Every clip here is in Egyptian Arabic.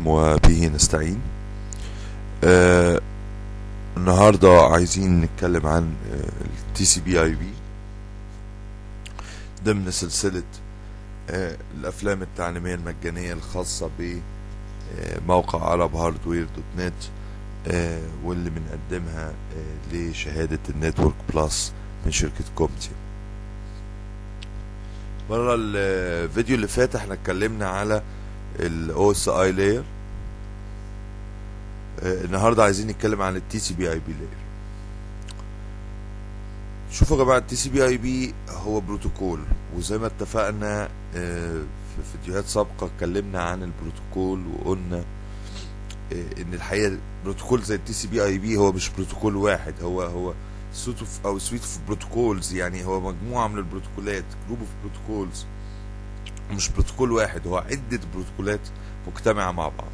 العلم وبه نستعين آه النهاردة عايزين نتكلم عن التي سي بي اي بي ضمن سلسلة آه الأفلام التعليمية المجانية الخاصة بموقع عرب هاردوير دوت نت آه واللي بنقدمها آه لشهادة النتورك بلس من شركة كومتي مرة الفيديو اللي فات احنا اتكلمنا على الاو اس اي لاير النهارده عايزين نتكلم عن التي سي بي اي بي لاير شوفوا يا جماعه التي سي بي اي بي هو بروتوكول وزي ما اتفقنا في فيديوهات سابقه اتكلمنا عن البروتوكول وقلنا ان الحقيقه بروتوكول زي التي سي بي اي بي هو مش بروتوكول واحد هو هو سوت اوف او سويت اوف بروتوكولز يعني هو مجموعه من البروتوكولات جروب اوف بروتوكولز مش بروتوكول واحد هو عده بروتوكولات مجتمعه مع بعض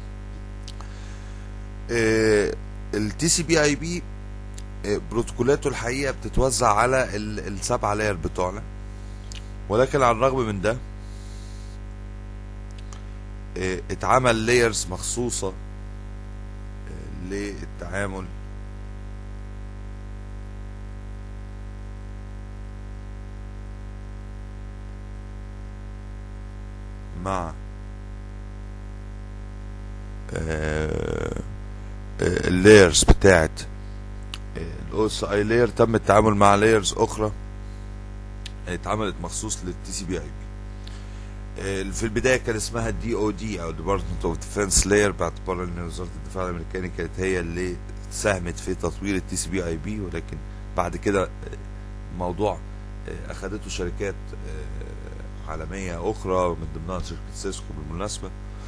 التي سي بي اي بي بروتوكولاته الحقيقه بتتوزع على السبعه لاير بتوعنا ولكن على الرغم من ده اتعمل لايرز مخصوصه للتعامل مع اللايرز بتاعت الاو اس اي لاير تم التعامل مع لايرز اخرى اتعملت مخصوص للتي سي بي اي بي في البدايه كان اسمها دي او دي او ديبارتمنت اوف ديفنس لاير باعتبار ان وزاره الدفاع الامريكاني كانت هي اللي ساهمت في تطوير التي سي بي اي بي ولكن بعد كده الموضوع اخذته شركات عالميه اخرى من ضمنها شركه سيسكو بالمناسبه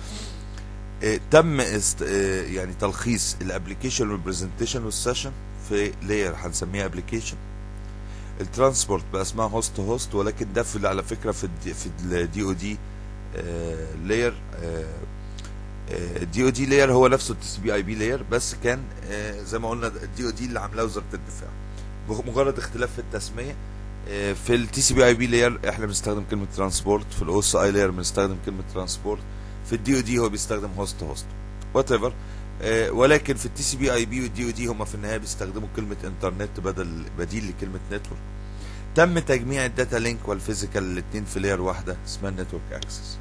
تم است يعني تلخيص الابلكيشن والبرزنتيشن والسيشن في لاير هنسميها ابلكيشن الترانسبورت بقى اسمها هوست تو هوست ولكن ده في على فكره في الدي في الدي او دي لاير الدي او دي لاير هو نفسه التي سي بي اي بي لاير بس كان زي ما قلنا الدي او دي اللي عاملاه وزاره الدفاع مجرد اختلاف في التسميه في التي سي بي اي بي لاير احنا بنستخدم كلمه ترانسبورت في الاو اس اي لاير بنستخدم كلمه ترانسبورت في الدي او دي هو بيستخدم هوست تو هوست وات ايفر ولكن في التي سي بي اي بي والدي او دي هم في النهايه بيستخدموا كلمه انترنت بدل بديل لكلمه نتورك تم تجميع الداتا لينك والفيزيكال الاثنين في لاير واحده اسمها نتورك اكسس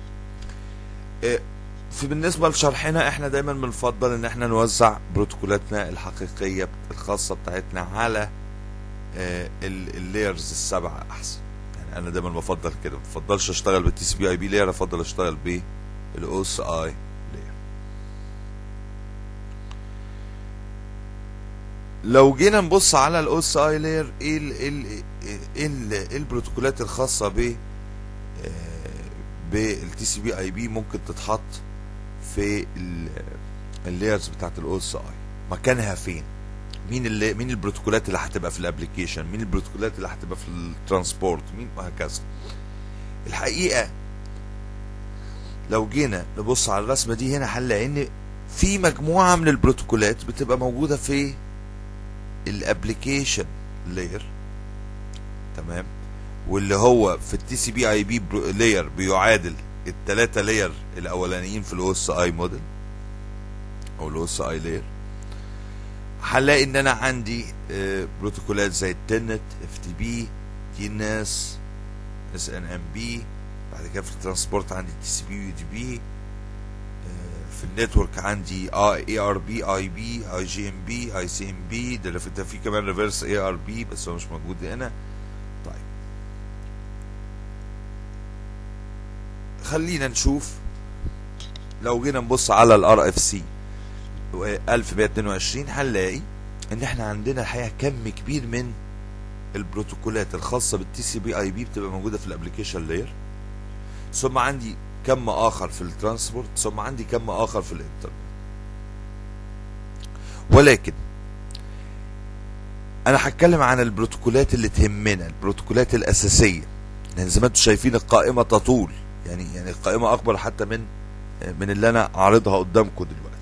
في بالنسبه لشرحنا احنا دايما بنفضل ان احنا نوزع بروتوكولاتنا الحقيقيه الخاصه بتاعتنا على اللايرز السبعه احسن يعني انا دايما بفضل كده ما بفضلش اشتغل بالتي سي بي اي بي لاير افضل اشتغل بالاو اس اي لاير لو جينا نبص على الاو اس اي لاير ايه ال ال ايه البروتوكولات الخاصه ب بالتي سي بي اي بي ممكن تتحط في اللايرز بتاعت الاو اس اي مكانها فين مين اللي مين البروتوكولات اللي هتبقى في الابلكيشن مين البروتوكولات اللي هتبقى في الترانسبورت مين وهكذا الحقيقه لو جينا نبص على الرسمه دي هنا هنلاقي ان في مجموعه من البروتوكولات بتبقى موجوده في الابلكيشن لاير تمام واللي هو في التي سي بي اي بي لاير بيعادل الثلاثه لاير الاولانيين في الاو اس اي موديل او الاو اس اي لاير هنلاقي ان انا عندي بروتوكولات زي التنت اف تي بي تي ان اس اس ان ام بي بعد كده في الترانسبورت عندي تي سي بي يو دي بي في النتورك عندي اي ار بي اي بي اي جي ام بي اي سي ام بي ده في كمان ريفرس اي ار بي بس هو مش موجود هنا طيب خلينا نشوف لو جينا نبص على الار اف سي 1122 هنلاقي ان احنا عندنا الحقيقه كم كبير من البروتوكولات الخاصه بالتي سي بي اي بي بتبقى موجوده في الابلكيشن لاير ثم عندي كم اخر في الترانسبورت ثم عندي كم اخر في الانترنت ولكن انا هتكلم عن البروتوكولات اللي تهمنا البروتوكولات الاساسيه لان زي ما انتم شايفين القائمه تطول يعني يعني القائمه اكبر حتى من من اللي انا عارضها قدامكم دلوقتي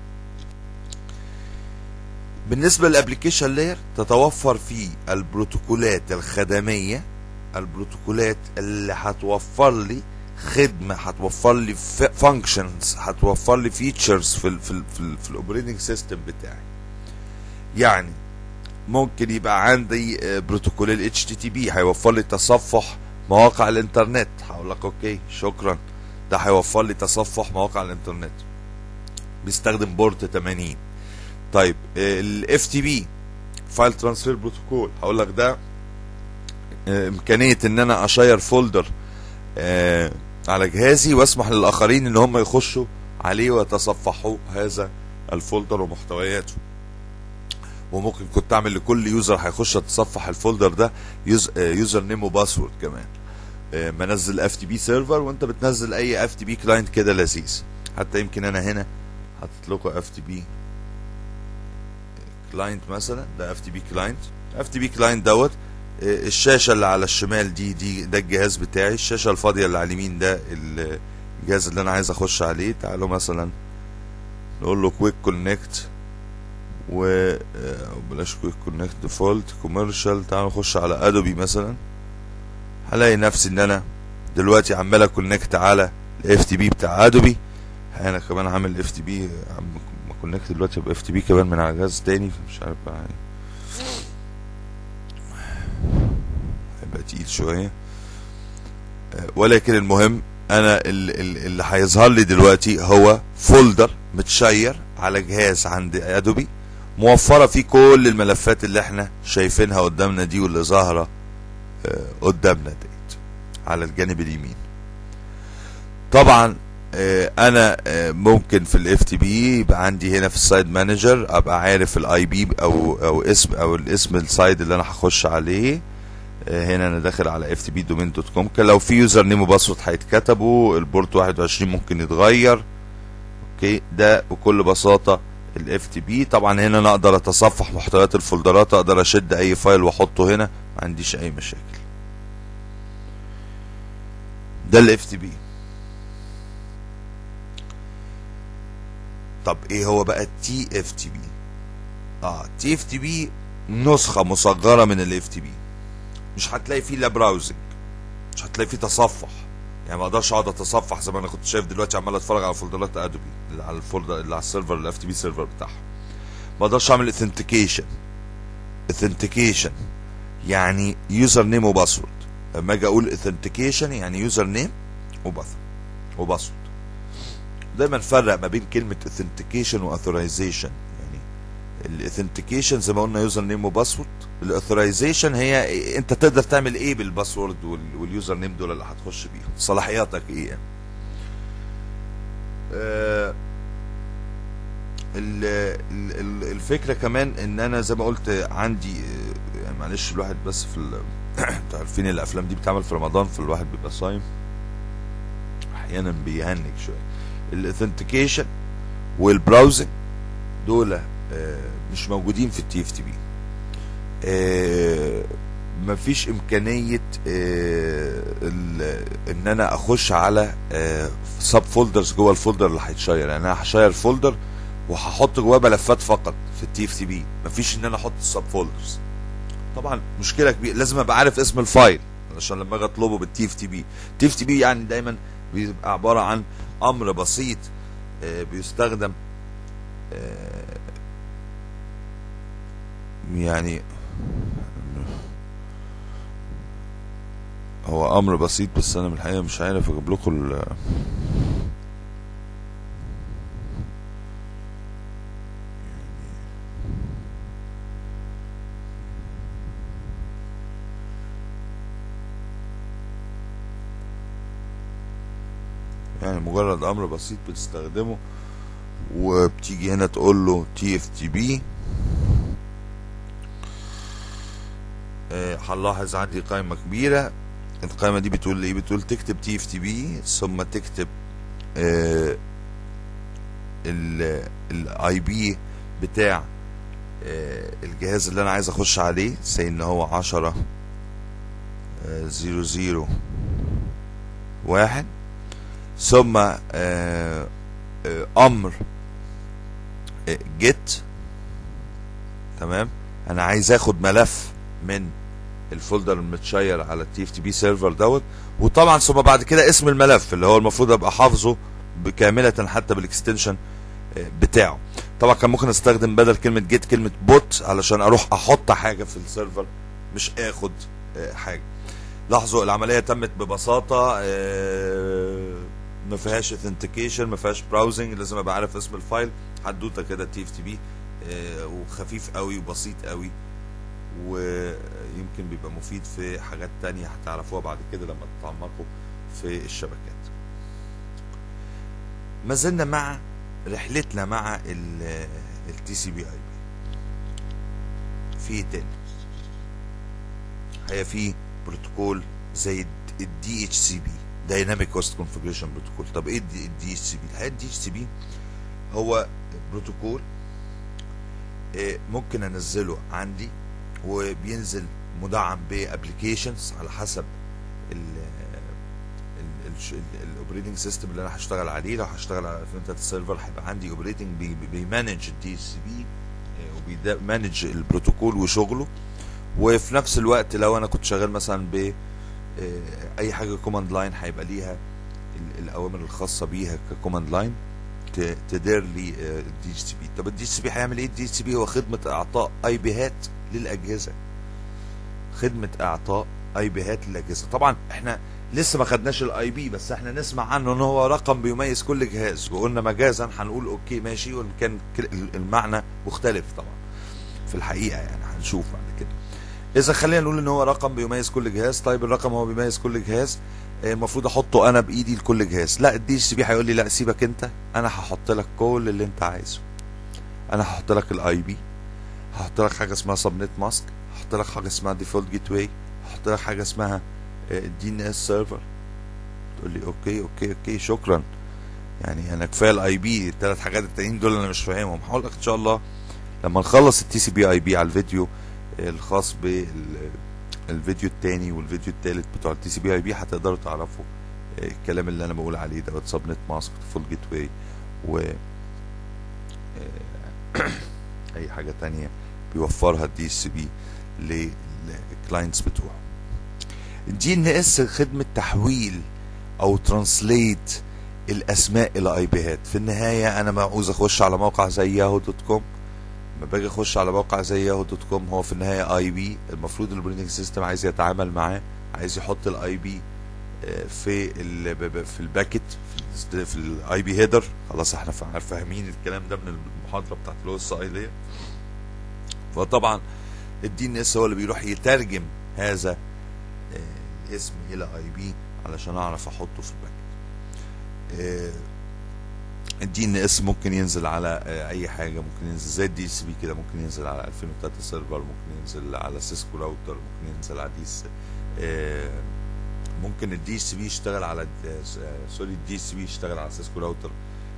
بالنسبة للابلكيشن لاير تتوفر فيه البروتوكولات الخدمية البروتوكولات اللي هتوفر لي خدمه هتوفر لي فانكشنز هتوفر لي فيتشرز في ال في ال في, ال في الاوبريتنج سيستم بتاعي يعني ممكن يبقى عندي آه، بروتوكول ال HTTP هيوفر لي تصفح مواقع الانترنت هقول لك اوكي شكرا ده هيوفر لي تصفح مواقع الانترنت بيستخدم بورت 80 طيب ال FTP فايل ترانسفير بروتوكول هقول لك ده آه، امكانيه ان انا اشير فولدر آه، على جهازي واسمح للاخرين ان هم يخشوا عليه ويتصفحوا هذا الفولدر ومحتوياته وممكن كنت اعمل لكل يوزر هيخش يتصفح الفولدر ده يوز آه، يوزر نيم وباسورد كمان آه، منزل اف تي بي سيرفر وانت بتنزل اي اف تي بي كلاينت كده لذيذ حتى يمكن انا هنا حاطط لكم اف تي بي كلاينت مثلا ده اف تي بي كلاينت اف تي بي كلاينت دوت آه، الشاشه اللي على الشمال دي دي ده الجهاز بتاعي الشاشه الفاضيه اللي على اليمين ده ال- الجهاز اللي انا عايز اخش عليه تعالوا مثلا نقول له كويك كونكت و آه، بلاش كويك كونكت ديفولت كوميرشال تعالوا نخش على ادوبي مثلا هلاقي نفسي ان انا دلوقتي عمال اكونكت على الاف تي بي بتاع ادوبي انا كمان عامل اف تي بي ما كونكت دلوقتي باف تي بي كمان من على جهاز تاني مش عارف بقى يعني هيبقى تقيل شويه آه، ولكن المهم انا ال- ال- اللي هيظهر لي دلوقتي هو فولدر متشير على جهاز عند ادوبي موفره فيه كل الملفات اللي احنا شايفينها قدامنا دي واللي ظاهره آه، قدامنا ديت على الجانب اليمين طبعا آه، انا آه، ممكن في الاف تي بي يبقى عندي هنا في السايد مانجر ابقى عارف الاي بي او او اسم او الاسم السايد اللي انا هخش عليه آه، هنا انا داخل على اف تي بي دومين دوت كوم كان لو في يوزر نيم وباسورد هيتكتبوا البورت 21 ممكن يتغير اوكي ده بكل بساطه الاف تي بي طبعا هنا انا اقدر اتصفح محتويات الفولدرات اقدر اشد اي فايل واحطه هنا ما عنديش اي مشاكل ده الاف تي بي طب ايه هو بقى التي اف تي بي اه تي اف تي بي نسخه مصغره من الاف تي بي مش هتلاقي فيه لا براوزنج مش هتلاقي فيه تصفح يعني ما اقدرش اقعد اتصفح زي ما انا كنت شايف دلوقتي عمال اتفرج على فولدرات ادوبي اللي على الفولدر اللي على السيرفر الاف تي بي سيرفر بتاعهم ما اقدرش اعمل اثنتيكيشن اثنتيكيشن يعني يوزر نيم وباسورد لما اجي اقول اثنتيكيشن يعني يوزر نيم وباسورد وباسورد دايما نفرق ما بين كلمه اثنتيكيشن واثورايزيشن يعني الاثنتيكيشن زي ما قلنا يوزر نيم وباسورد الاثورايزيشن هي انت تقدر تعمل ايه بالباسورد وال- واليوزر نيم دول اللي هتخش بيهم صلاحياتك ايه يعني. آه، ال- ال- ال- الفكره كمان ان انا زي ما قلت عندي آه، يعني معلش الواحد بس في ال- انتوا عارفين الافلام دي بتتعمل في رمضان فالواحد بيبقى صايم احيانا بيهنج شويه الاثنتيكيشن والبراوزنج دول آه، مش موجودين في التي اف تي بي مفيش امكانيه آه، ال- ان انا اخش على سب فولدرز جوه الفولدر اللي هيتشير يعني انا هشير فولدر وهحط جواه ملفات فقط في التي اف تي بي مفيش ان انا احط السب فولدرز طبعا مشكله كبيره لازم ابقى عارف اسم الفايل عشان لما اجي اطلبه بالتي اف تي بي تي اف تي بي يعني دايما بيبقى عباره عن امر بسيط آه، بيستخدم آه، يعني هو امر بسيط بس انا من الحقيقه مش عارف اجيب لكم ال يعني مجرد امر بسيط بتستخدمه وبتيجي هنا تقول له تي اف تي بي هنلاحظ عندي قائمة كبيرة القائمة دي بتقول ايه بتقول تكتب تي اف تي بي ثم تكتب الاي بي بتاع آه، الجهاز اللي انا عايز اخش عليه زي ان هو عشرة زيرو زيرو واحد ثم آه، آه، امر جيت تمام انا عايز اخد ملف من الفولدر المتشير على التي اف تي بي سيرفر دوت وطبعا ثم بعد كده اسم الملف اللي هو المفروض ابقى حافظه كامله حتى بالاكستنشن بتاعه طبعا كان ممكن استخدم بدل كلمه جيت كلمه بوت علشان اروح احط حاجه في السيرفر مش اخد حاجه لاحظوا العمليه تمت ببساطه ما فيهاش اثنتيكيشن ما فيهاش براوزنج لازم ابقى عارف اسم الفايل حدوته كده تي اف تي بي وخفيف قوي وبسيط قوي ويمكن بيبقى مفيد في حاجات تانية هتعرفوها بعد كده لما تتعمقوا في الشبكات ما زلنا مع رحلتنا مع التي سي بي اي بي في تاني هي في بروتوكول زي الدي اتش سي بي دايناميك هوست كونفجريشن بروتوكول طب ايه الدي اتش سي بي الحقيقه الدي اتش سي بي هو بروتوكول ممكن انزله عندي وبينزل مدعم بابلكيشنز على حسب الاوبريتنج سيستم اللي انا هشتغل عليه لو هشتغل على انترنت سيرفر هيبقى عندي اوبريتنج بيمانج الدي اتش سي بي وبيمانج البروتوكول وشغله وفي نفس الوقت لو انا كنت شغال مثلا ب اي حاجه كوماند لاين هيبقى ليها الاوامر الخاصه بيها ككوماند لاين تدير لي الدي اتش سي بي طب الدي اتش سي بي هيعمل ايه الدي اتش سي بي هو خدمه اعطاء اي بيهات للاجهزه خدمه اعطاء اي بيهات للاجهزه طبعا احنا لسه ما خدناش الاي بي بس احنا نسمع عنه ان هو رقم بيميز كل جهاز وقلنا مجازا هنقول اوكي ماشي وان كان المعنى مختلف طبعا في الحقيقه يعني هنشوف بعد كده اذا خلينا نقول ان هو رقم بيميز كل جهاز طيب الرقم هو بيميز كل جهاز المفروض احطه انا بايدي لكل جهاز لا الدي اتش سي بي هيقول لي لا سيبك انت انا هحط لك كل اللي انت عايزه انا هحط لك الاي بي هحط لك حاجه اسمها سبنت ماسك هحط لك حاجه اسمها ديفولت جيت واي هحط لك حاجه اسمها دي ان اس سيرفر تقول لي اوكي اوكي اوكي شكرا يعني انا كفايه الاي بي الثلاث حاجات التانيين دول انا مش فاهمهم هقول لك ان شاء الله لما نخلص التي سي بي اي بي على الفيديو الخاص بالفيديو الثاني والفيديو الثالث بتوع التي سي بي اي بي هتقدروا تعرفوا الكلام اللي انا بقول عليه دوت سبنت ماسك فول جيت واي و اي حاجه تانية بيوفرها الدي اس بي للكلاينتس بتوعه الدي ان اس خدمه تحويل او ترانسليت الاسماء الى اي بيهات في النهايه انا عاوز اخش على موقع زي ياهو دوت كوم لما باجي اخش على موقع زي ياهو دوت كوم هو في النهايه اي بي المفروض الاوبريتنج سيستم عايز يتعامل معاه عايز يحط الاي بي في ال في الباكت في, في الاي بي هيدر خلاص احنا فاهمين الكلام ده من المحاضره بتاعت الاو اس اي ديت فطبعا الدي ان اس هو اللي بيروح يترجم هذا الاسم الى اي بي علشان اعرف احطه في الباكت الدي ان اس ممكن ينزل على اي حاجه ممكن ينزل زي الدي اس بي كده ممكن ينزل على 2003 سيرفر ممكن ينزل على سيسكو راوتر ممكن ينزل على ديس ممكن الدي اس بي يشتغل على سوري الدي اس بي يشتغل على سيسكو راوتر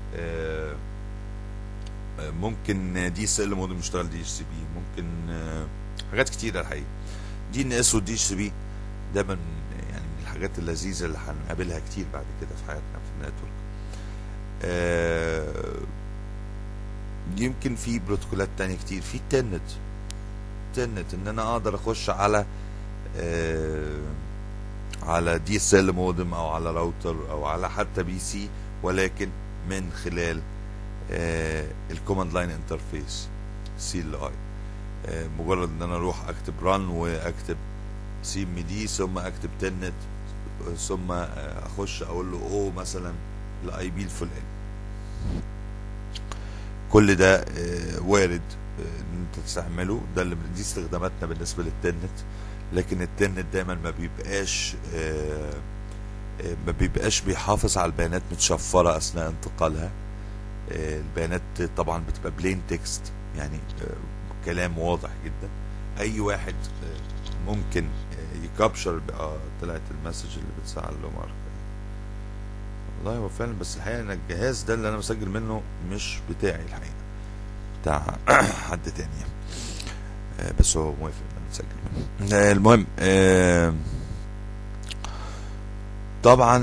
ممكن دي اس ال مودم يشتغل دي اس بي ممكن حاجات كتيره الحقيقه دي ان اس والدي اس بي ده من يعني من الحاجات اللذيذه اللي هنقابلها كتير بعد كده في حياتنا في النتورك آه يمكن في بروتوكولات تانية كتير في تنت تنت ان انا اقدر اخش على آه على دي اس ال مودم او على راوتر او على حتى بي سي ولكن من خلال آه الكوماند لاين انترفيس سي ال اي مجرد ان انا اروح اكتب ران واكتب سي ام دي ثم اكتب تنت ثم اخش اقول له او مثلا الاي بي الفلاني كل ده وارد ان انت تستعمله ده اللي دي استخداماتنا بالنسبه للتنت لكن التنت دايما ما بيبقاش ما بيبقاش بيحافظ على البيانات متشفره اثناء انتقالها البيانات طبعا بتبقى بلين تكست يعني كلام واضح جدا اي واحد ممكن يكابشر بقى طلعت المسج اللي بتساعد له مارك والله هو فعلا بس الحقيقه ان الجهاز ده اللي انا مسجل منه مش بتاعي الحقيقه بتاع حد تاني يعني. بس هو موافق ان انا مسجل منه المهم طبعا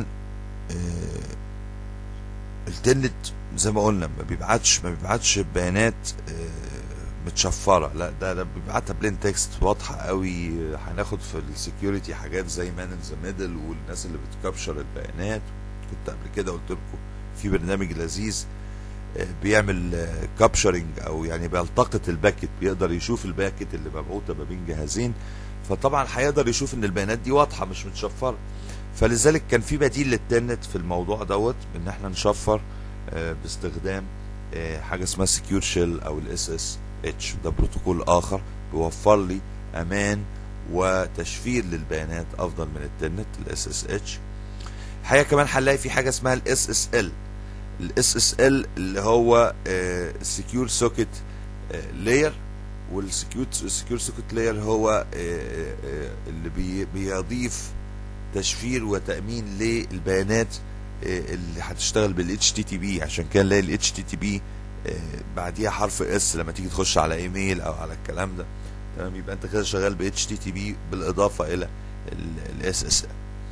التنت زي ما قلنا ما بيبعتش ما بيبعتش بيانات متشفره لا ده ده بيبعتها بلين تكست واضحه قوي هناخد في السكيورتي حاجات زي مان ان ذا ميدل والناس اللي بتكابشر البيانات كنت قبل كده قلت لكم في برنامج لذيذ آه، بيعمل كابشرنج او يعني بيلتقط الباكت بيقدر يشوف الباكت اللي مبعوثه ما بين جهازين فطبعا هيقدر يشوف ان البيانات دي واضحه مش متشفره فلذلك كان في بديل للتنت في الموضوع دوت ان احنا نشفر آه، باستخدام آه، حاجه اسمها سكيور شيل او الاس اس اتش ده بروتوكول اخر بيوفر لي امان وتشفير للبيانات افضل من التنت الاس اس اتش الحقيقه كمان هنلاقي في حاجه اسمها الاس اس ال الاس اس ال اللي هو السكيور سوكيت لاير والسكيور سكيور سوكيت لاير هو آه، آه، اللي بي- بيضيف تشفير وتامين للبيانات آه، اللي هتشتغل بال HTTP عشان كده نلاقي ال HTTP آه، بعديها حرف اس لما تيجي تخش على ايميل او على الكلام ده تمام يبقى انت كده شغال ب HTTP بالاضافه الى ال SSL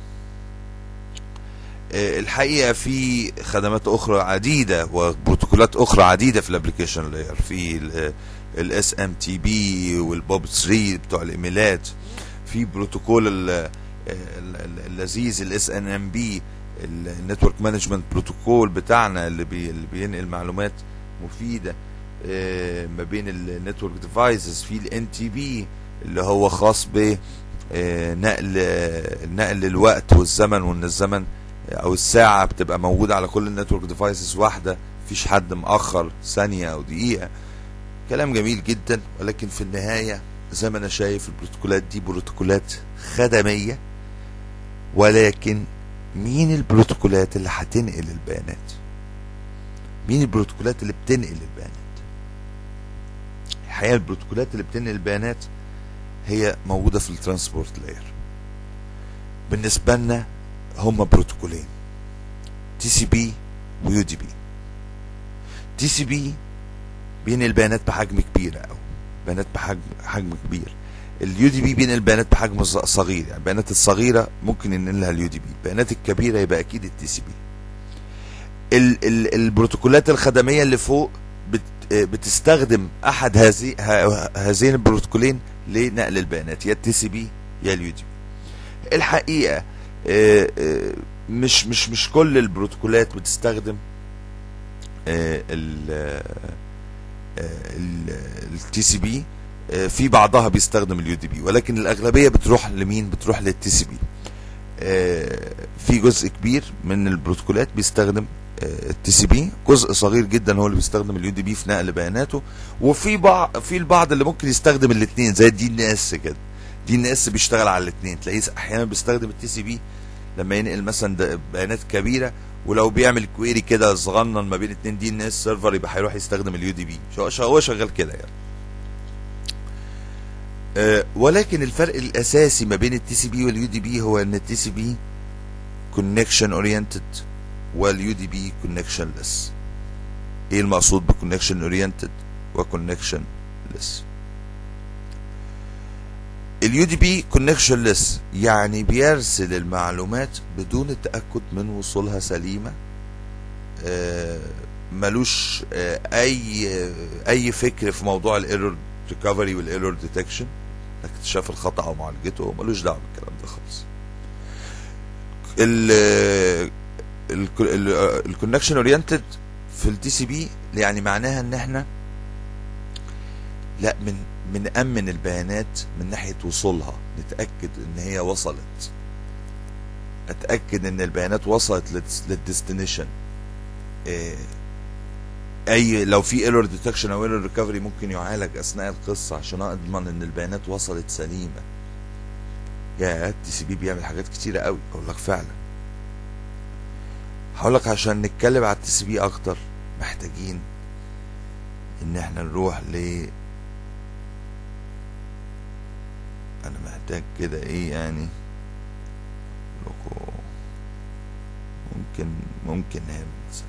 آه، الحقيقه في خدمات اخرى عديده وبروتوكولات اخرى عديده في الابلكيشن لاير في الاس ام تي بي والبوب 3 بتوع الايميلات في بروتوكول ال- ال- ال- اللذيذ الاس ان ام بي النتورك مانجمنت بروتوكول بتاعنا اللي, بي اللي بينقل معلومات مفيده آه، ما بين النتورك ديفايسز في الان تي بي اللي هو خاص ب آه، نقل آه، نقل الوقت والزمن وان الزمن او الساعه بتبقى موجوده على كل النتورك ديفايسز واحده مفيش حد مأخر ثانيه او دقيقه كلام جميل جدا ولكن في النهايه زي ما انا شايف البروتوكولات دي بروتوكولات خدميه ولكن مين البروتوكولات اللي هتنقل البيانات مين البروتوكولات اللي بتنقل البيانات الحقيقه البروتوكولات اللي بتنقل البيانات هي موجوده في الترانسبورت لاير بالنسبه لنا هما بروتوكولين تي سي بي ويو دي بي تي سي بي بينقل بيانات بحجم كبير قوي بيانات بحجم حجم كبير اليو دي بي بينقل بيانات بحجم ص- صغير يعني البيانات الصغيره ممكن ينقلها اليو دي بي البيانات الكبيره يبقى اكيد التي سي بي ال ال البروتوكولات الخدميه اللي فوق بت بتستخدم احد هذه ه- هذين البروتوكولين لنقل البيانات يا التي سي بي يا اليو دي بي الحقيقه آه، آه، مش مش مش كل البروتوكولات بتستخدم التي سي بي في بعضها بيستخدم اليو دي بي ولكن الاغلبيه بتروح لمين بتروح للتي سي بي في جزء كبير من البروتوكولات بيستخدم التي سي بي جزء صغير جدا هو اللي بيستخدم اليو دي بي في نقل بياناته وفي بعض في البعض اللي ممكن يستخدم الاثنين زي الدي ان اس كده دي ان اس بيشتغل على الاثنين تلاقيه احيانا بيستخدم التي سي بي لما ينقل مثلا ده بيانات كبيره ولو بيعمل كويري كده صغنن ما بين اتنين دي ان اس سيرفر يبقى هيروح يستخدم اليو دي بي هو شغال كده يعني أه ولكن الفرق الاساسي ما بين التي سي بي واليو دي بي هو ان التي سي بي كونكشن اورينتد واليو دي بي كونكشن ليس ايه المقصود بكونكشن اورينتد وكونكشن ليس اليو دي بي كونكشن ليس يعني بيرسل المعلومات بدون التاكد من وصولها سليمه آه ملوش آه اي آه اي فكر في موضوع الايرور ريكفري والايرور ديتكشن اكتشاف الخطا او معالجته ملوش دعوه بالكلام ده خالص ال الكونكشن اورينتد في التي سي بي يعني معناها ان احنا لا من بنأمن البيانات من ناحية وصولها نتأكد ان هي وصلت اتأكد ان البيانات وصلت للديستنيشن اي لو في ايرور ديتكشن او ايرور ريكفري ممكن يعالج اثناء القصة عشان اضمن ان البيانات وصلت سليمة يا التي سي بي بيعمل حاجات كتيرة قوي اقول لك فعلا هقول لك عشان نتكلم على التي سي بي اكتر محتاجين ان احنا نروح ل انا محتاج كده ايه يعني لكم ممكن ممكن نعمل مثلا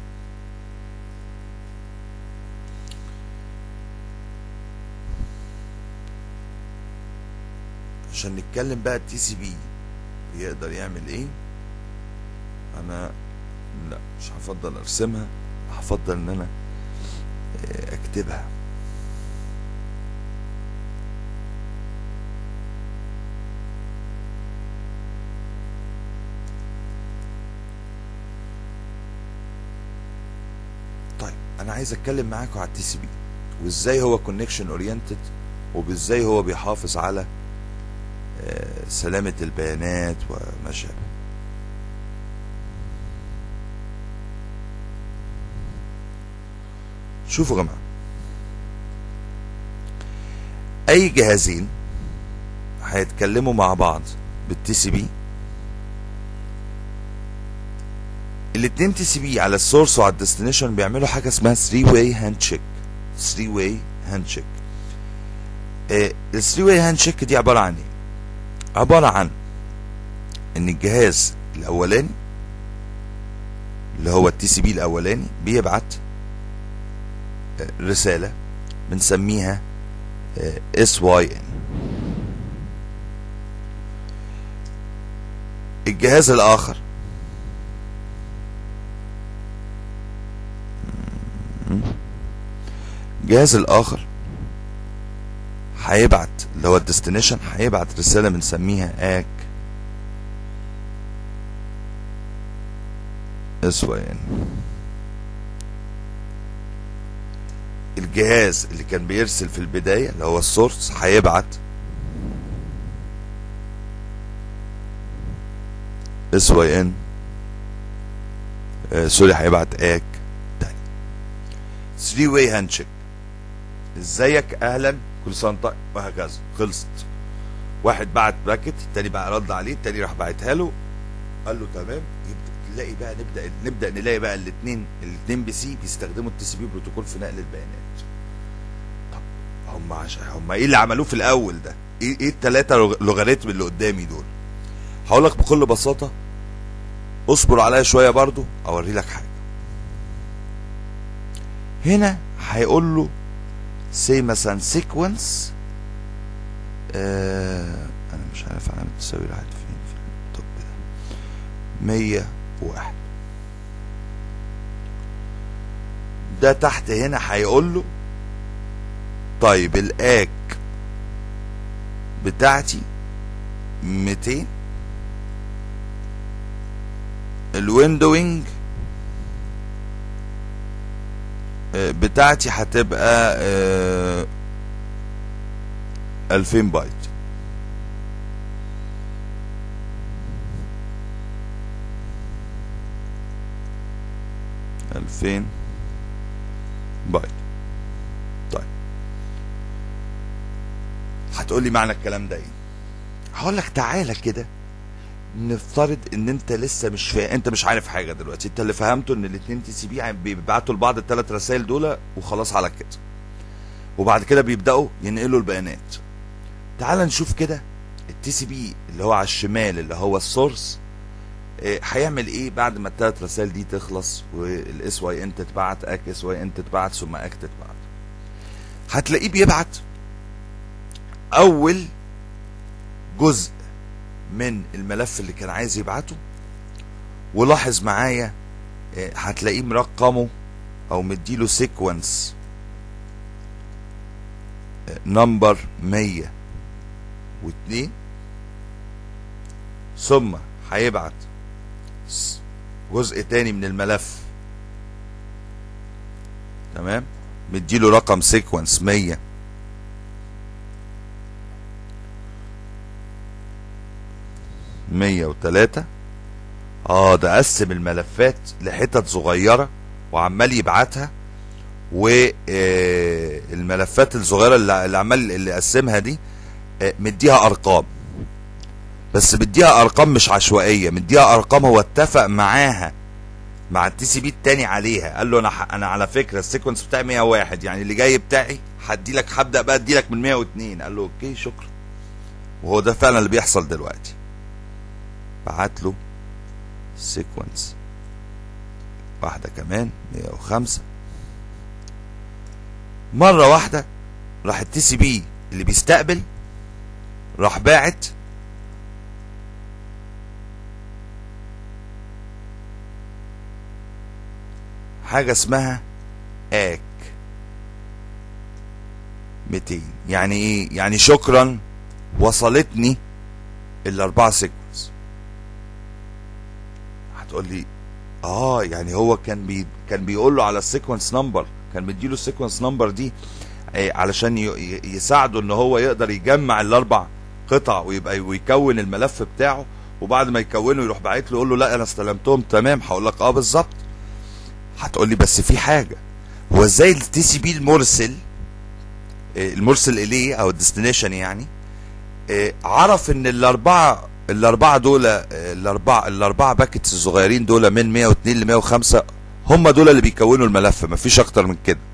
عشان نتكلم بقى التي سي بي بيقدر يعمل ايه انا لا مش هفضل ارسمها هفضل ان انا اكتبها عايز اتكلم معاكم على التي سي بي وازاي هو كونكشن اورينتد وازاي هو بيحافظ على آه، سلامة البيانات وما شابه شوفوا يا جماعة اي جهازين هيتكلموا مع بعض بالتي سي بي الاتنين تي سي بي على السورس وعلى الديستنيشن بيعملوا حاجه اسمها 3 واي هاند شيك 3 واي هاند شيك ال 3 واي هاند شيك دي عباره عن ايه عباره عن ان الجهاز الاولاني اللي هو التي سي بي الاولاني بيبعت آه، رساله بنسميها اس واي ان الجهاز الاخر الجهاز الاخر هيبعت اللي هو الديستنيشن هيبعت رساله بنسميها اك اس واي ان الجهاز اللي كان بيرسل في البدايه اللي هو السورس هيبعت اس واي ان سوري هيبعت اك تاني 3 واي هاند شيك ازيك اهلا كل سنه وأنت طيب وهكذا خلصت واحد بعت باكت التاني بقى رد عليه التاني راح بعتها له قال له تمام يبدا تلاقي بقى نبدا نبدا نلاقي بقى الاثنين الاثنين بي سي بيستخدموا التي سي بي بروتوكول في نقل البيانات طب هم عشان هم ايه اللي عملوه في الاول ده ايه ايه الثلاثه لوغاريتم اللي قدامي دول هقول لك بكل بساطه اصبر عليا شويه برضو اوري لك حاجه هنا هيقول له سي مثلا سيكونس آه انا مش عارف علامه تساوي راحت فين في التوب ده 101 ده تحت هنا هيقول له طيب الاك بتاعتي 200 الويندوينج آه، بتاعتي هتبقى آه، 2000 بايت ألفين بايت طيب هتقولي معنى الكلام ده ايه هقول لك تعالى كده نفترض ان انت لسه مش فاهم انت مش عارف حاجه دلوقتي انت اللي فهمته ان الاثنين تي سي بي بيبعتوا لبعض الثلاث رسائل دول وخلاص على كده وبعد كده بيبداوا ينقلوا البيانات تعال نشوف كده التي سي بي اللي هو على الشمال اللي هو السورس إيه، هيعمل ايه بعد ما الثلاث رسائل دي تخلص والاس واي ان تتبعت اك اس واي ان تتبعت ثم اك تتبعت هتلاقيه بيبعت اول جزء من الملف اللي كان عايز يبعته ولاحظ معايا آه، هتلاقيه مرقمه او مديله سيكونس نمبر 102 ثم هيبعت س- جزء تاني من الملف تمام مديله رقم سيكونس 100 103 اه ده قسم الملفات لحتت صغيره وعمال يبعتها والملفات الصغيره اللي اللي عمال اللي قسمها دي آه، مديها ارقام بس مديها ارقام مش عشوائيه مديها ارقام هو اتفق معاها مع التي سي بي التاني عليها قال له انا ح- انا على فكره السيكونس بتاعي 101 يعني اللي جاي بتاعي هدي لك هبدا بقى ادي لك من 102 قال له اوكي شكرا وهو ده فعلا اللي بيحصل دلوقتي بعت له سيكونس واحدة كمان 105 مرة واحدة راح التي سي بي اللي بيستقبل راح باعت حاجة اسمها اك 200 يعني ايه يعني شكرا وصلتني الاربعة سيكونس هتقول لي اه يعني هو كان بي كان بيقول له على السيكونس نمبر كان مديله السيكونس نمبر دي آه، علشان ي- ي- يساعده ان هو يقدر يجمع الاربع قطع ويبقى ويكون الملف بتاعه وبعد ما يكونه يروح باعت له يقول له لا انا استلمتهم تمام هقول لك اه بالظبط هتقول لي بس في حاجه هو ازاي التي سي بي المرسل آه، المرسل اليه او الديستنيشن يعني آه، عرف ان الاربعه الاربعه دول آه، الاربعه الاربعه باكتس الصغيرين دول من 102 ل 105 هم دول اللي بيكونوا الملف مفيش اكتر من كده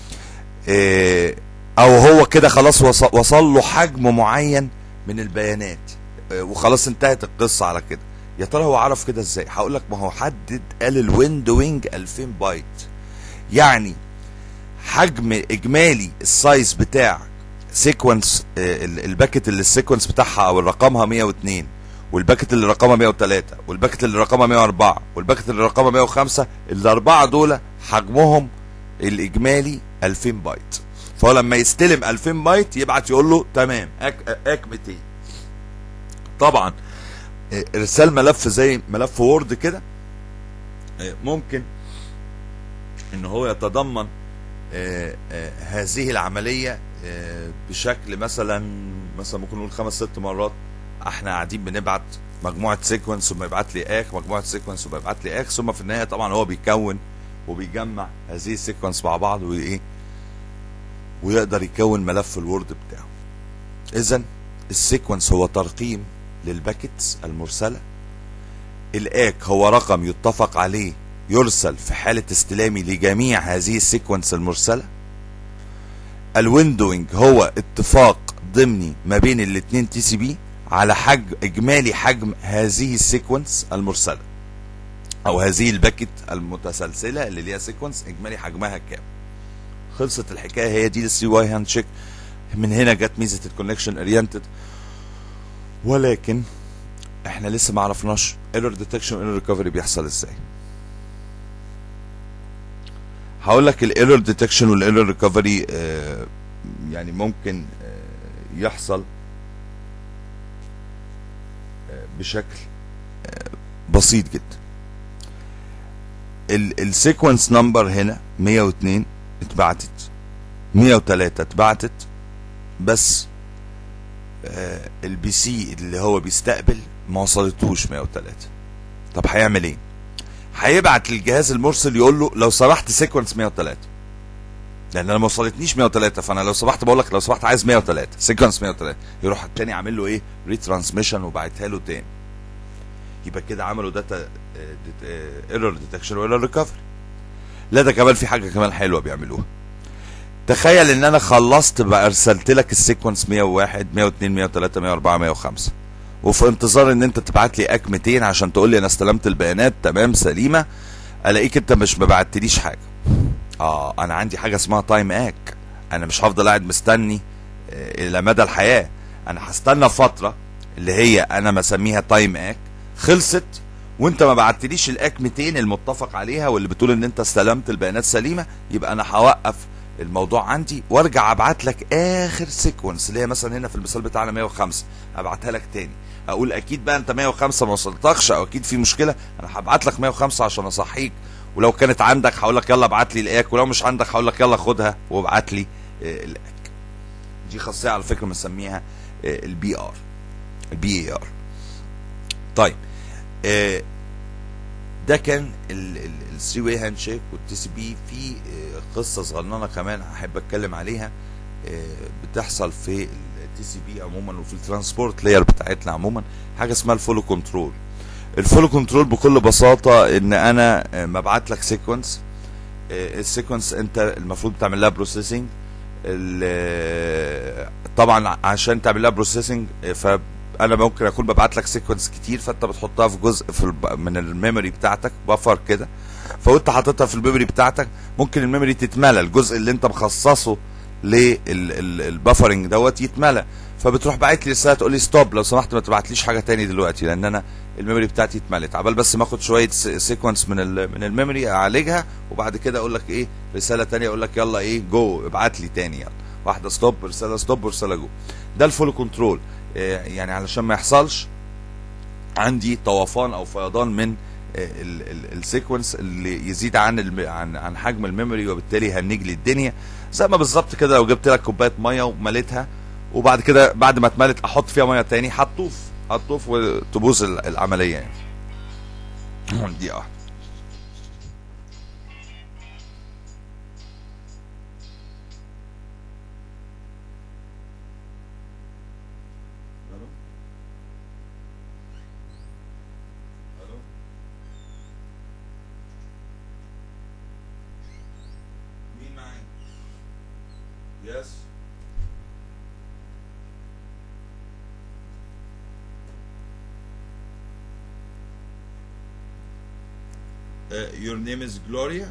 آه، او هو كده خلاص وص- وصل له حجم معين من البيانات آه، وخلاص انتهت القصه على كده يا ترى هو عرف كده ازاي هقول لك ما هو حدد قال الويندوينج 2000 بايت يعني حجم اجمالي السايز بتاع سيكونس الباكت اللي السيكونس بتاعها او رقمها 102 والباكت اللي رقمها 103 والباكت اللي رقمها 104 والباكت اللي رقمها 105 الاربعه دول حجمهم الاجمالي 2000 بايت فهو لما يستلم 2000 بايت يبعت يقول له تمام اك اك 200 طبعا آه، ارسال ملف زي ملف وورد كده آه، ممكن ان هو يتضمن آه، آه، هذه العمليه آه، بشكل مثلا مثلا ممكن نقول خمس ست مرات احنا قاعدين بنبعت مجموعه سيكونس ثم يبعت لي اك مجموعه سيكونس ثم يبعت لي اك ثم في النهايه طبعا هو بيكون وبيجمع هذه السيكونس مع بعض وايه ويقدر يكون ملف الوورد بتاعه اذا السيكونس هو ترقيم للباكتس المرسله الاك هو رقم يتفق عليه يرسل في حالة استلامي لجميع هذه السيكونس المرسلة الويندوينج هو اتفاق ضمني ما بين الاتنين تي سي بي على حجم اجمالي حجم هذه السيكونس المرسلة او هذه الباكت المتسلسلة اللي ليها سيكونس اجمالي حجمها كام خلصت الحكاية هي دي السي واي هاند شيك من هنا جت ميزة الكونكشن اورينتد ولكن احنا لسه ما عرفناش ايرور ديتكشن وايرور ريكفري بيحصل ازاي هقول لك الايرور ديتكشن والايرور ريكفري يعني ممكن آه، يحصل آه، بشكل آه، بسيط جدا السيكونس نمبر هنا 102 اتبعتت 103 اتبعتت بس آه، البي سي اللي هو بيستقبل ما وصلتوش 103 طب هيعمل ايه هيبعت للجهاز المرسل يقول له لو سمحت سيكونس 103 لان انا ما وصلتنيش 103 فانا لو سمحت بقول لك لو سمحت عايز 103 سيكونس 103 يروح التاني عامل له ايه ريترانسميشن وبعتها له تاني يبقى كده عملوا داتا ايرور ديتكشن وايرور ريكفري لا ده كمان في حاجه كمان حلوه بيعملوها تخيل ان انا خلصت بقى ارسلت لك السيكونس 101 102 103 104 105 وفي انتظار ان انت تبعت لي اك 200 عشان تقول لي انا استلمت البيانات تمام سليمه الاقيك انت مش مبعتليش حاجه اه انا عندي حاجه اسمها تايم اك انا مش هفضل قاعد مستني آه، الى مدى الحياه انا هستنى فتره اللي هي انا مسميها تايم اك خلصت وانت ما بعتليش الاك 200 المتفق عليها واللي بتقول ان انت استلمت البيانات سليمه يبقى انا هوقف الموضوع عندي وارجع ابعت لك اخر سيكونس اللي هي مثلا هنا في المثال بتاعنا 105 ابعتها لك تاني اقول اكيد بقى انت 105 ما وصلتكش او اكيد في مشكله انا هبعت لك 105 عشان اصحيك ولو كانت عندك هقول لك يلا ابعت لي الاك ولو مش عندك هقول لك يلا خدها وابعت لي آه، الاك دي خاصيه على فكره بنسميها البي ار البي اي ار طيب آه، ده كان الثري واي هاند شيك والتي سي بي في آه، قصه صغننه كمان احب اتكلم عليها آه، بتحصل في التي سي بي عموما وفي الترانسبورت لاير بتاعتنا عموما حاجه اسمها الفولو كنترول الفولو كنترول بكل بساطه ان انا آه، مبعت لك سيكونس السيكونس انت المفروض تعمل لها بروسيسنج طبعا عشان تعمل لها بروسيسنج فانا ممكن اكون ببعت لك سيكونس كتير فانت بتحطها في جزء في الب... من الميموري بتاعتك بفر كده فوانت حاططها في الميموري بتاعتك ممكن الميموري تتملى الجزء اللي انت مخصصه للبفرنج دوت يتملى فبتروح باعت لي رساله تقول لي ستوب لو سمحت ما تبعتليش حاجه تاني دلوقتي لان انا الميموري بتاعتي اتملت عبال بس ما اخد شويه سيكونس من ال من الميموري اعالجها وبعد كده اقول لك ايه رساله تانية اقول لك يلا ايه جو ابعت لي تاني يلا واحده ستوب رساله ستوب ورساله جو ده الفول كنترول يعني علشان ما يحصلش عندي طوفان او فيضان من السيكونس اللي يزيد عن الم- عن عن حجم الميموري وبالتالي يهنج لي الدنيا زي ما بالظبط كده لو جبت لك كوبايه ميه ومليتها وبعد كده بعد ما اتملت احط فيها ميه تاني هتطوف هتطوف وتبوظ ال- العمليه يعني دي اه مين معايا؟ يس Uh, your name is Gloria?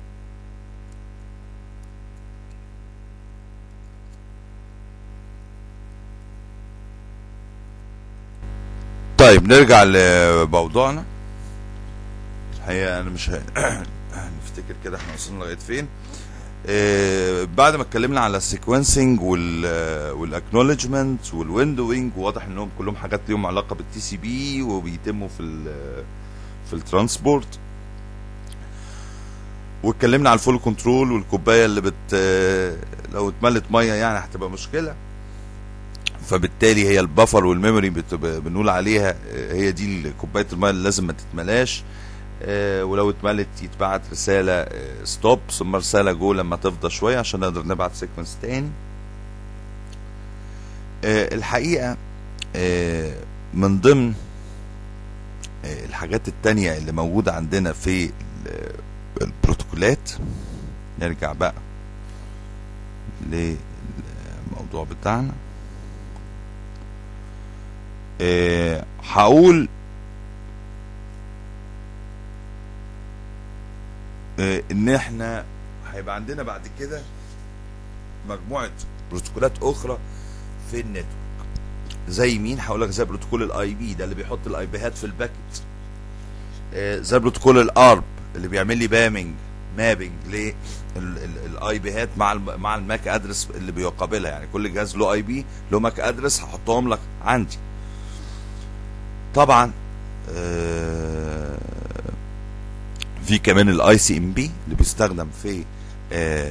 طيب نرجع لموضوعنا الحقيقة أنا مش ه... نفتكر كده احنا وصلنا لغاية فين آه بعد ما اتكلمنا على السيكونسنج وال والاكنولجمنت والويندوينج واضح انهم كلهم حاجات ليهم علاقه بالتي سي بي وبيتموا في ال في الترانسبورت واتكلمنا على الفول كنترول والكوبايه اللي بت آه، لو اتملت ميه يعني هتبقى مشكله فبالتالي هي البفر والميموري بت- بنقول عليها آه، هي دي كوبايه الميه اللي لازم ما تتملاش آه، ولو اتملت يتبعت رساله ستوب ثم رساله جو لما تفضى شويه عشان نقدر نبعت سيكونس تاني آه، الحقيقه آه، من ضمن آه، الحاجات التانية اللي موجودة عندنا في ال- البروتوكولات نرجع بقى للموضوع بتاعنا آه، هقول آه، ان احنا هيبقى عندنا بعد كده مجموعة بروتوكولات اخرى في النتورك زي مين هقول لك زي بروتوكول الاي بي ده اللي بيحط الاي بيهات في الباكت آه، زي بروتوكول الارب اللي بيعمل لي بامنج مابنج للاي بيهات مع الم- مع الماك ادرس اللي بيقابلها يعني كل جهاز له اي بي له ماك ادرس هحطهم لك عندي طبعا آه، في كمان الاي سي ام بي اللي بيستخدم في آه،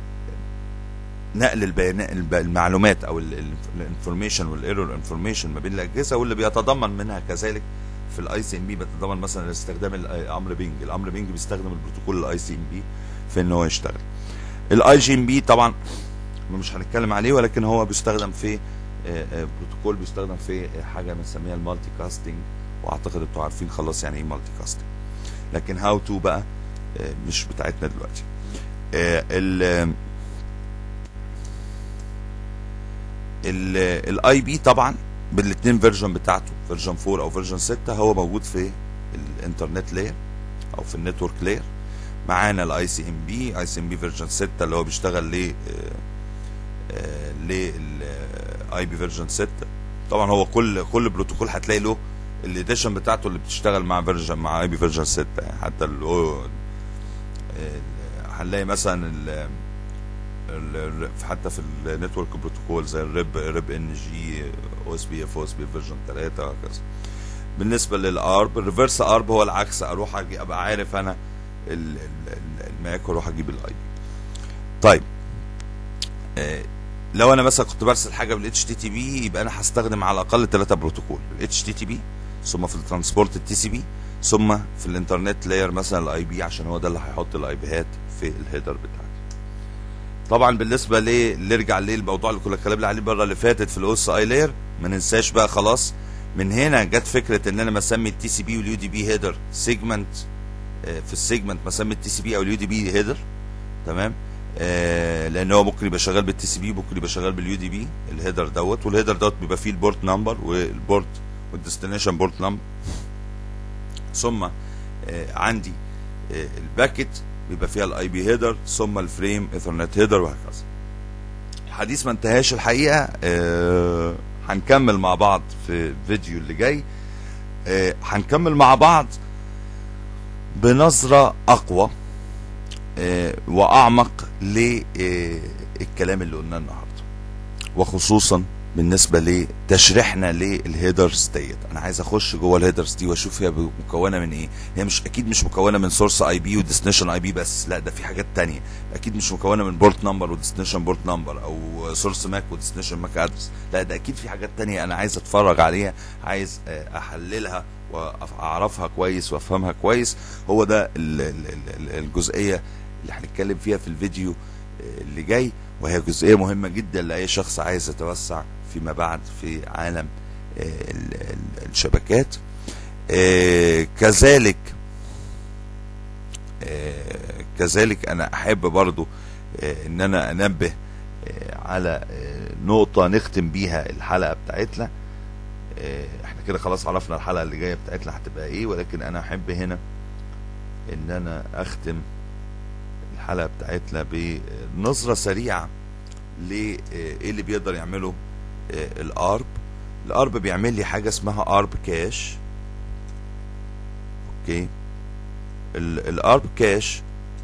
نقل البيانات الب- المعلومات او الانفورميشن والايرور انفورميشن ما بين الاجهزه واللي بيتضمن منها كذلك في الاي سي ام بي بيتضمن مثلا استخدام الامر بينج الامر بينج بيستخدم البروتوكول الاي سي ام بي في ان هو يشتغل الاي جي ام بي طبعا مش هنتكلم عليه ولكن هو بيستخدم في آه، آه، بروتوكول بيستخدم في حاجه بنسميها المالتي كاستنج واعتقد انتوا عارفين خلاص يعني ايه مالتي كاستنج لكن هاو تو بقى آه، مش بتاعتنا دلوقتي آه، ال الاي بي طبعا بالاثنين فيرجن بتاعته فيرجن 4 او فيرجن 6 هو موجود في الانترنت لاير او في النتورك لاير معانا الاي سي ام بي اي سي ام بي فيرجن 6 اللي هو بيشتغل ل للاي بي فيرجن 6 طبعا هو كل كل بروتوكول هتلاقي له الاديشن بتاعته اللي بتشتغل مع فيرجن مع اي بي فيرجن 6 يعني حتى ال ال- هنلاقي مثلا ال ال- ال- حتى في النتورك بروتوكول زي الريب ريب ان جي او اس بي اف او اس بي فيرجن 3 وهكذا بالنسبه للارب الريفرس ارب هو العكس اروح أجي ابقى عارف انا ال- ال- ال- الماك واروح اجيب الاي بي طيب آه، لو انا مثلا كنت برسل حاجه بالاتش تي تي بي يبقى انا هستخدم على الاقل ثلاثه بروتوكول الاتش تي تي بي ثم في الترانسبورت التي سي بي ثم في الانترنت لاير مثلا الاي بي عشان هو ده اللي هيحط الاي بيهات في الهيدر بتاعتي طبعا بالنسبه ل نرجع للموضوع اللي كنا اتكلمنا عليه المره اللي فاتت في الاوس اي لاير ما ننساش بقى خلاص من هنا جت فكره ان انا مسمي التي سي بي واليو دي بي هيدر سيجمنت في السيجمنت مسمي التي سي بي او اليو دي بي هيدر تمام آه لان هو ممكن يبقى شغال بالتي سي بي ممكن يبقى شغال باليو دي بي الهيدر دوت والهيدر دوت بيبقى فيه البورت نمبر والبورت والديستنيشن بورت نمبر ثم آه عندي آه الباكت بيبقى فيها الاي بي هيدر ثم الفريم ايثرنت هيدر وهكذا الحديث ما انتهاش الحقيقه آه هنكمل مع بعض في الفيديو اللي جاي آه هنكمل مع بعض بنظره اقوى آه واعمق للكلام اللي قلناه النهارده وخصوصا بالنسبه لتشريحنا للهيدرز ديت انا عايز اخش جوه الهيدرز دي واشوف هي مكونه من ايه هي مش اكيد مش مكونه من سورس اي بي وديستنيشن اي بي بس لا ده في حاجات تانية اكيد مش مكونه من بورت نمبر وديستنيشن بورت نمبر او سورس ماك وديستنيشن ماك ادرس لا ده اكيد في حاجات تانية انا عايز اتفرج عليها عايز آه، احللها واعرفها كويس وافهمها كويس هو ده ال- ال- ال- الجزئيه اللي هنتكلم فيها في الفيديو آه، اللي جاي وهي جزئيه مهمه جدا لاي شخص عايز يتوسع فيما بعد في عالم آه، ال- ال- الشبكات آه، كذلك آه، كذلك انا احب برضو آه، ان انا انبه آه، على آه، نقطة نختم بيها الحلقة بتاعتنا آه، احنا كده خلاص عرفنا الحلقة اللي جاية بتاعتنا هتبقى ايه ولكن انا احب هنا ان انا اختم الحلقة بتاعتنا بنظرة سريعة لايه اللي بيقدر يعمله آه، الارب الارب بيعمل لي حاجة اسمها ارب كاش اوكي ال- الارب كاش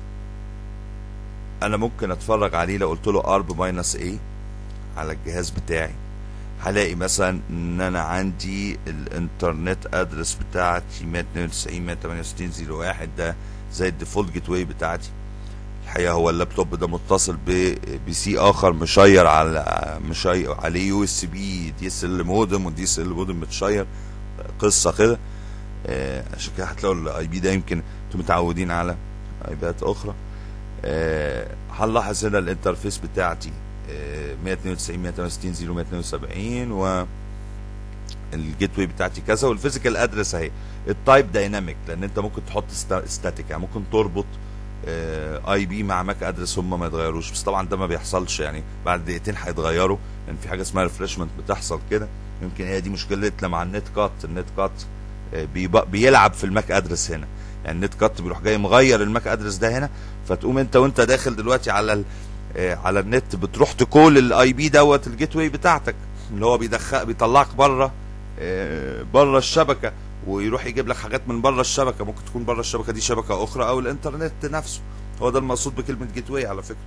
انا ممكن اتفرج عليه لو قلت له ارب ماينس ايه على الجهاز بتاعي هلاقي مثلا ان انا عندي الانترنت ادرس بتاعتي 192 168 01 ده زي الديفولت جيت واي بتاعتي الحقيقه هو اللابتوب ده متصل ببي سي اخر مشير على مشير عليه يو اس بي دي اس ال مودم ودي اس ال مودم متشير قصه كده آه، عشان كده هتلاقوا الاي بي ده يمكن انتم متعودين على ايبات اخرى آه، هنلاحظ هنا الانترفيس بتاعتي آه، 192 168 0 172 و الجيت واي بتاعتي كذا والفيزيكال ادرس اهي التايب دايناميك لان انت ممكن تحط ستاتيك يعني ممكن تربط اي بي مع ماك ادرس هم ما يتغيروش بس طبعا ده ما بيحصلش يعني بعد دقيقتين هيتغيروا لان في حاجه اسمها ريفرشمنت بتحصل كده يمكن هي دي مشكلتنا مع النت كات النت كات آه، بيبق- بيلعب في الماك ادرس هنا يعني النت كات بيروح جاي مغير الماك ادرس ده هنا فتقوم انت وانت داخل دلوقتي على ال آه، على النت بتروح تكول الاي بي دوت الجيت واي بتاعتك اللي هو بيدخل بيطلعك بره بره الشبكه ويروح يجيب لك حاجات من بره الشبكه ممكن تكون بره الشبكه دي شبكه اخرى او الانترنت نفسه هو ده المقصود بكلمه جيت واي على فكره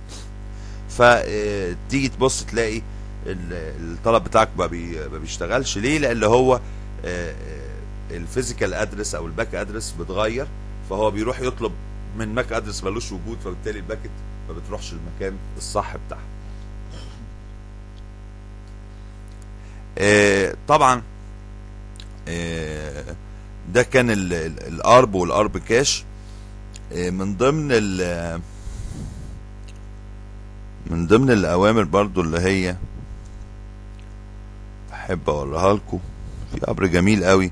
فتيجي تبص تلاقي ال- الطلب بتاعك ما بي- ما بيشتغلش ليه لان هو الفيزيكال ادرس او الباك ادرس بتغير فهو بيروح يطلب من ماك ادرس ملوش وجود فبالتالي الباكت ما بتروحش المكان الصح بتاعها آه، طبعا آه، ده كان ال- ال- الارب والارب كاش آه، من ضمن ال من ضمن الاوامر برضو اللي هي احب اوريها لكم في امر جميل قوي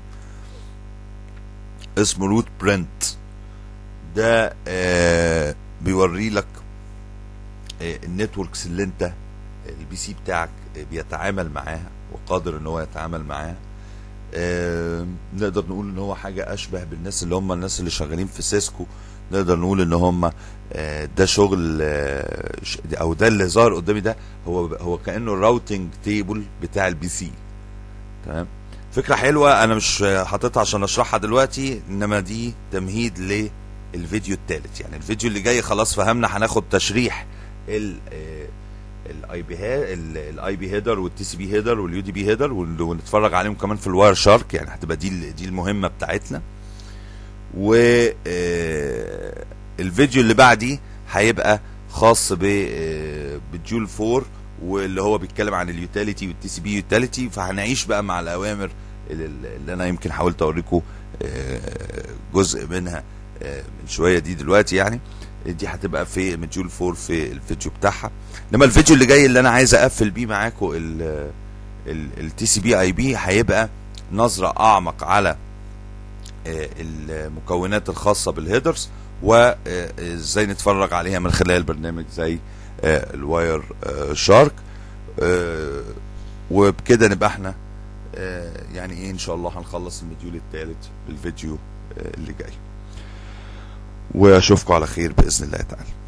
اسمه روت برنت ده آه بيوري لك آه النتوركس اللي انت البي سي بتاعك آه، بيتعامل معاها وقادر ان هو يتعامل معاها آه نقدر نقول ان هو حاجه اشبه بالناس اللي هم الناس اللي شغالين في سيسكو نقدر نقول ان هم آه ده شغل آه ش- او ده اللي ظهر قدامي ده هو هو كانه الراوتنج تيبل بتاع البي سي تمام فكره حلوه انا مش حاططها عشان اشرحها دلوقتي انما دي تمهيد للفيديو الثالث يعني الفيديو اللي جاي خلاص فهمنا هناخد تشريح ال الاي بي الاي بي هيدر والتي سي بي هيدر واليو دي بي هيدر ونتفرج عليهم كمان في الواير شارك يعني هتبقى دي ال- دي المهمه بتاعتنا و آه، الفيديو اللي بعديه هيبقى خاص ب آه، بالجول 4 واللي هو بيتكلم عن اليوتيليتي والتي سي بي يوتيليتي فهنعيش بقى مع الاوامر اللي, اللي انا يمكن حاولت اوريكم آه، جزء منها آه، من شويه دي دلوقتي يعني دي هتبقى في مديول 4 في الفيديو بتاعها انما الفيديو اللي جاي اللي انا عايز اقفل بيه معاكم التي سي بي اي بي هيبقى نظره اعمق على آه، المكونات الخاصه بالهيدرز وازاي نتفرج عليها من خلال برنامج زي آه، الواير آه، شارك آه، وبكده نبقى احنا آه، يعني ايه ان شاء الله هنخلص المديول الثالث بالفيديو آه، اللي جاي واشوفكم على خير باذن الله تعالى